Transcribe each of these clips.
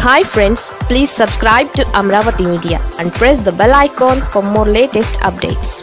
hi friends please subscribe to Amaravati media and press the bell icon for more latest updates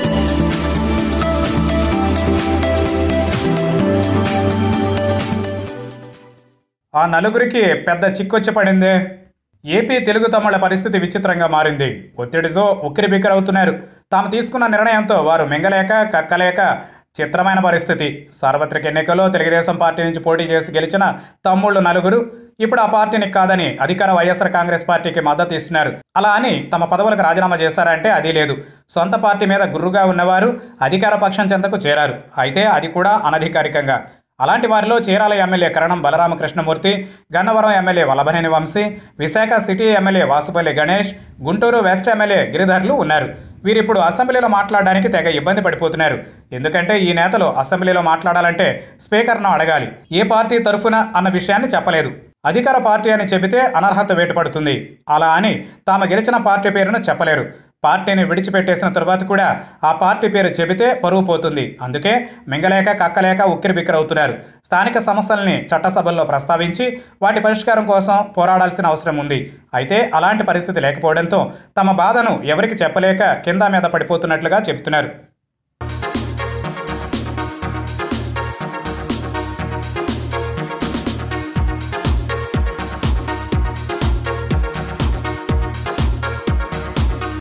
ఆ నలుగురికి పెద్ద చిక్కొచ్చి పడిందే AP Telugu తమ్ముళ్ల పరిస్థితి విచిత్రంగా మారింది ఒత్తిడితో ఉక్కిరి బిక్కిరవుతున్నారు తాము తీసుకున్న నిర్ణయంతో వారు మింగలేక కక్కలేక చిత్రమైన పరిస్థితి సార్వత్రిక ఎన్నికల్లో తెలుగుదేశం పార్టీ నుంచి పోటీ చేసి గెలిచిన తమ్ముళ్ళు నలుగురు ఇప్పుడు ఆ పార్టీని కాదని అధికార వైఎస్ఆర్ కాంగ్రెస్ పార్టీకి మద్దతు ఇస్తున్నారు అలా అని తమ పదవులకు రాజీనామా చేశారంటే అది లేదు సొంత పార్టీ మీద గుర్రుగా ఉన్నవారు అధికార పక్షం చెంతకు చేరారు అయితే అది కూడా అనధికారికంగా అలాంటి వారిలో Chirala MLA Karanam Balaramakrishnamurthy Gannavaram MLA Vallabhaneni Vamsi Visakha city MLA Vasupalli Ganesh Guntur west MLA గిరిధర్లు ఉన్నారు వీరిప్పుడు అసెంబ్లీలో మాట్లాడడానికి తెగ ఇబ్బంది పడిపోతున్నారు ఎందుకంటే ఈ నేతలు అసెంబ్లీలో మాట్లాడాలంటే స్పీకర్ను అడగాలి ఏ పార్టీ తరఫున అన్న విషయాన్ని చెప్పలేదు అధికార పార్టీ అని చెబితే అనర్హత వేటుపడుతుంది అలా అని తాము గెలిచిన పార్టీ పేరును చెప్పలేరు పార్టీని విడిచిపెట్టేసిన తరువాత కూడా ఆ పార్టీ పేరు చెబితే పరువు పోతుంది అందుకే మింగలేక కక్కలేక ఉక్కిరి బిక్కిరవుతున్నారు స్థానిక సమస్యల్ని చట్టసభల్లో ప్రస్తావించి వాటి పరిష్కారం కోసం పోరాడాల్సిన అవసరం ఉంది అయితే అలాంటి పరిస్థితి లేకపోవడంతో తమ బాధను ఎవరికి చెప్పలేక కింద మీద పడిపోతున్నట్లుగా చెబుతున్నారు